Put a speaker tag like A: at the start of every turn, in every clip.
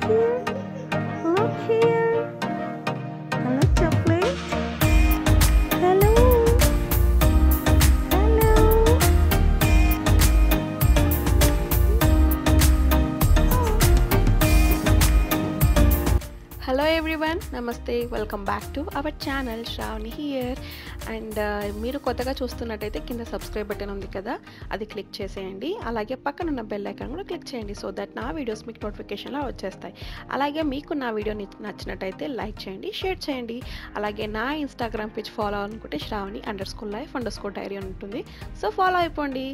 A: here. Look here. Hello, chocolate. Hello. Hello.
B: Hello everyone నమస్తే welcome back to our channel Sravani here and మీరు కొత్తగా చూస్తున్నట్టయితే కింద subscribe button ఉంది కదా అది క్లిక్ చేసేయండి అలాగే పక్కన ఉన్న బెల్ ఐకాన్ కూడా క్లిక్ చేయండి సో దట్ నా వీడియోస్ మీకు నోటిఫికేషన్లో వచ్చేస్తాయి అలాగే మీకు నా వీడియో నచ్చినట్టయితే లైక్ చేయండి షేర్ చేయండి అలాగే నా ఇన్స్టాగ్రామ్ పేజ్ ఫాలో అనుకుంటే Sravani underscore life underscore diary అని ఉంటుంది సో ఫాలో అయిపోండి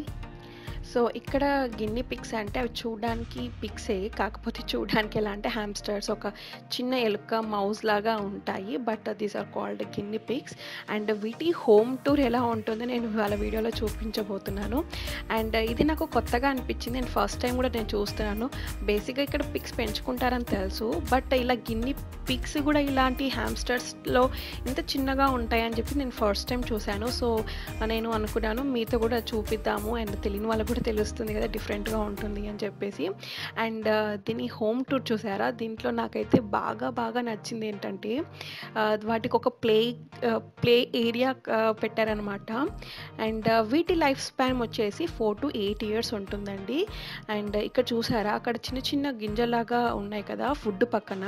B: సో ఇక్కడ గిన్ని పిక్స్ అంటే అవి చూడడానికి పిక్సే కాకపోతే చూడడానికి ఎలా అంటే హ్యామ్స్టర్స్ ఒక చిన్న ఎలుక మౌస్ లాగా ఉంటాయి but these are called guinea pigs and వీటి హోమ్ టూర్ ఎలా ఉంటుందో నేను వాళ్ళ వీడియోలో చూపించబోతున్నాను అండ్ ఇది నాకు కొత్తగా అనిపించింది అండ్ ఫస్ట్ టైం కూడా నేను చూస్తున్నాను బేసిక్గా ఇక్కడ పిక్స్ పెంచుకుంటారని తెలుసు బట్ ఇలా గిన్ని పిక్స్ కూడా ఇలాంటి హ్యామ్స్టర్స్లో ఇంత చిన్నగా ఉంటాయని చెప్పి నేను ఫస్ట్ టైం చూశాను సో నేను అనుకున్నాను మీతో కూడా చూపిద్దాము అండ్ తెలియని వాళ్ళకు కూడా తెలుస్తుంది కదా డిఫరెంట్గా ఉంటుంది అని చెప్పేసి అండ్ దీని హోమ్ టూర్ చూసారా దీంట్లో నాకైతే బాగా బాగా నచ్చింది ఏంటంటే ఆ, వాటికి ఒక ప్లే ప్లే ఏరియా పెట్టారనమాట అండ్ వీటి లైఫ్ స్పాన్ వచ్చేసి ఫోర్ టు ఎయిట్ ఇయర్స్ ఉంటుందండి అండ్ ఇక్కడ చూసారా అక్కడ చిన్న చిన్న గింజలాగా ఉన్నాయి కదా ఫుడ్ పక్కన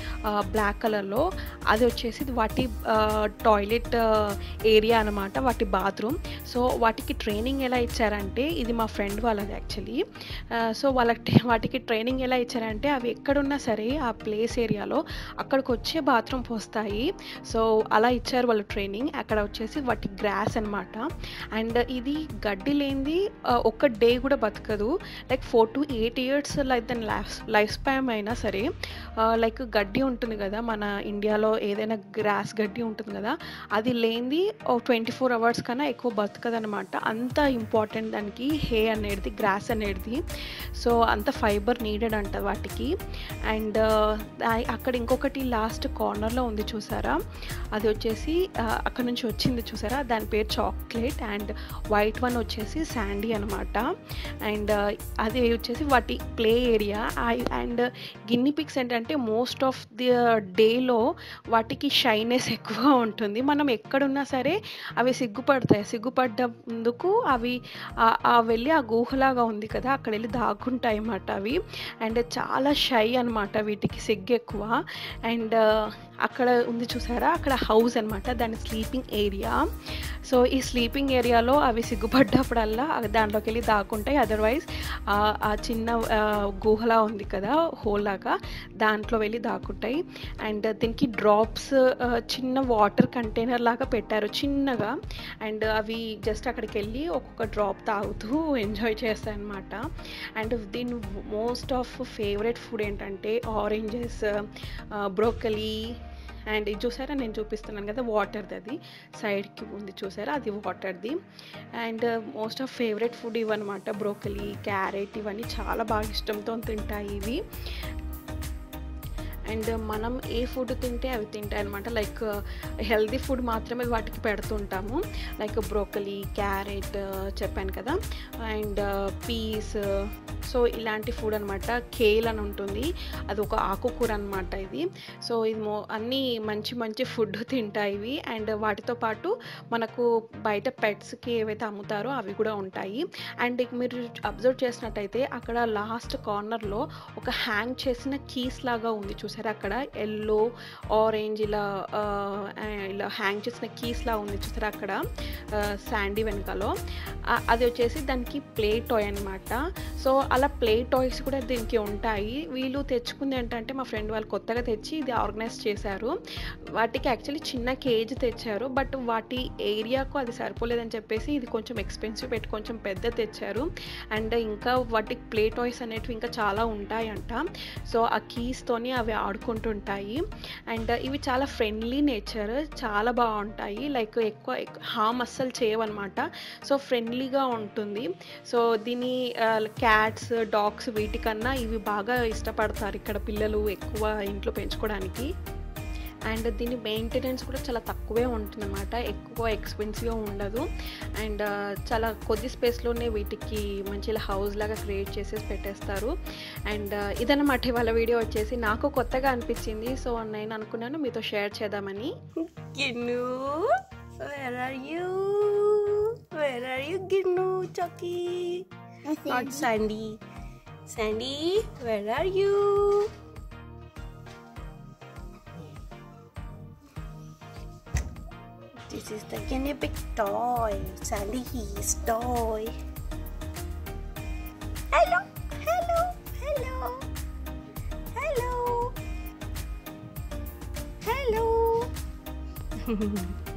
B: బ్లాక్ కలర్లో అది వచ్చేసి వాటి టాయిలెట్ ఏరియా అనమాట వాటి బాత్రూమ్ సో వాటికి ట్రైనింగ్ ఎలా ఇచ్చారంటే ఇది మా ఫ్రెండ్ వాళ్ళది యాక్చువల్లీ సో వాళ్ళకి వాటికి ట్రైనింగ్ ఎలా ఇచ్చారంటే అవి ఎక్కడున్నా సరే ఆ ప్లేస్ ఏరియాలో అక్కడికి వచ్చే బాత్రూమ్ వస్తాయి సో అలా ఇచ్చారు వాళ్ళు ట్రైనింగ్ అక్కడ వచ్చేసి వాటి గ్రాస్ అనమాట అండ్ ఇది గడ్డి లేనిది ఆ, ఒక్క డే కూడా బతకదు like four to eight years like దాని లైఫ్ లైఫ్ స్పాన్ అయినా సరే లైక్ గడ్డి ఉంటుంది కదా మన ఇండియాలో ఏదైనా గ్రాస్ గడ్డి ఉంటుంది కదా అది లేనిది ట్వంటీ ఫోర్ అవర్స్ కన్నా ఎక్కువ బతకదనమాట అంత ఇంపార్టెంట్ దానికి హే అనేది గ్రాస్ అనేది సో అంత ఫైబర్ నీడెడ్ అంట వాటికి అండ్ అక్కడ ఇంకొకటి లాస్ట్ కార్నర్లో ఉంది చూసారా అది వచ్చేసి ఆ, అక్కడ నుంచి వచ్చింది చూసారా దాని పేరు చాక్లెట్ అండ్ వైట్ వన్ వచ్చేసి శాండీ అనమాట అండ్ అది వచ్చేసి వాటి play area and guinea pigs ఏంటంటే మోస్ట్ ఆఫ్ ది డేలో వాటికి షైనెస్ ఎక్కువగా ఉంటుంది మనం ఎక్కడున్నా సరే అవి సిగ్గుపడతాయి సిగ్గుపడ్డందుకు అవి ఆ- ఆ వెళ్ళి ఆ గుహలాగా ఉంది కదా అక్కడ వెళ్ళి దాక్కుంటాయి అన్నమాట అవి అండ్ చాలా షై అనమాట వీటికి సిగ్గు ఎక్కువ అండ్ అక్కడ ఉంది చూసారా అక్కడ హౌస్ అనమాట దాని స్లీపింగ్ ఏరియా సో ఈ స్లీపింగ్ ఏరియాలో అవి సిగ్గుపడ్డప్పుడల్లా అవి దాంట్లోకి వెళ్ళి దాక్కుంటాయి అదర్వైజ్ ఆ చిన్న ఆ, గుహలా ఉంది కదా హోల్ లాగా దాంట్లో వెళ్ళి దాక్కుంటాయి అండ్ దీనికి డ్రాప్స్ చిన్న వాటర్ కంటైనర్ లాగా పెట్టారు చిన్నగా అండ్ అవి జస్ట్ అక్కడికి వెళ్ళి ఒక్కొక్క డ్రాప్ తాగుతూ ఎంజాయ్ చేస్తాయి అనమాట అండ్ దీని మోస్ట్ ఆఫ్ ఫేవరెట్ ఫుడ్ ఏంటంటే ఆరెంజెస్ బ్రోకలీ అండ్ ఇది చూసారా నేను చూపిస్తున్నాను కదా వాటర్ది అది సైడ్కి ఉంది చూసారా అది వాటర్ది and most of favourite food ఇవన్నమాట బ్రోకలీ క్యారెట్ ఇవన్నీ చాలా బాగా ఇష్టంతో తింటాయి ఇవి అండ్ మనం ఏ ఫుడ్ తింటే అవి తింటాయి అనమాట లైక్ హెల్దీ ఫుడ్ మాత్రమే వాటికి పెడుతుంటాము లైక్ బ్రోకలీ క్యారెట్ చెప్పాను కదా అండ్ పీస్ సో ఇలాంటి ఫుడ్ అనమాట కేల్ అని ఉంటుంది అది ఒక ఆకుకూర అనమాట ఇది సో ఇది మో అన్నీ మంచి మంచి ఫుడ్ తింటాయి ఇవి అండ్ వాటితో పాటు మనకు బయట పెట్స్కి ఏవైతే అమ్ముతారో అవి కూడా ఉంటాయి అండ్ మీరు అబ్జర్వ్ చేసినట్టయితే అక్కడ లాస్ట్ కార్నర్లో ఒక హ్యాంగ్ చేసిన కీస్ లాగా ఉంది చూసారా అక్కడ ఎల్లో ఆరెంజ్ ఇలా ఆ, ఆ, ఇలా హ్యాంగ్ చేసిన కీస్ లా ఉంది చూసారా అక్కడ శాండీ వెనకాలో ఆ, అది వచ్చేసి దానికి ప్లే టాయ్ అనమాట సో అలా ప్లే టాయ్స్ కూడా దీనికి ఉంటాయి వీళ్ళు తెచ్చుకుంది ఏంటంటే మా ఫ్రెండ్ వాళ్ళు కొత్తగా తెచ్చి ఇది ఆర్గనైజ్ చేశారు వాటికి యాక్చువల్లీ చిన్న కేజ్ తెచ్చారు బట్ వాటి ఏరియాకు అది సరిపోలేదని చెప్పేసి ఇది కొంచెం ఎక్స్పెన్సివ్ పెట్టి కొంచెం పెద్ద తెచ్చారు అండ్ ఇంకా వాటికి ప్లే టాయ్స్ అనేటివి ఇంకా చాలా ఉంటాయంట సో ఆ కీస్తోని అవి ఆడుకుంటుంటాయి అండ్ ఇవి చాలా ఫ్రెండ్లీ నేచర్ చాలా బాగుంటాయి లైక్ ఎక్కువ హామ్ అస్సలు చేయవన్నమాట సో ఫ్రెండ్లీగా ఉంటుంది సో దీని క్యాట్స్ డాగ్స్ వీటికన్నా ఇవి బాగా ఇష్టపడతారు ఇక్కడ పిల్లలు ఎక్కువ ఇంట్లో పెంచుకోవడానికి అండ్ దీని మెయింటెనెన్స్ కూడా చాలా తక్కువే ఉంటుందన్నమాట ఎక్కువ ఎక్స్పెన్సివ్గా ఉండదు అండ్ చాలా కొద్ది స్పేస్లోనే వీటికి మంచి హౌస్ లాగా క్రియేట్ చేసేసి పెట్టేస్తారు అండ్ ఇదన్నమాట ఇవాళ వీడియో వచ్చేసి నాకు కొత్తగా అనిపించింది సో నేను అనుకున్నాను మీతో షేర్ చేద్దామని
C: Ginu, where are you? Where are you, Ginu, Chucky? Not Sandy. Sandy, where are you? This is the guinea pig toy. Sandy, his toy. Hello, hello, hello, hello, hello.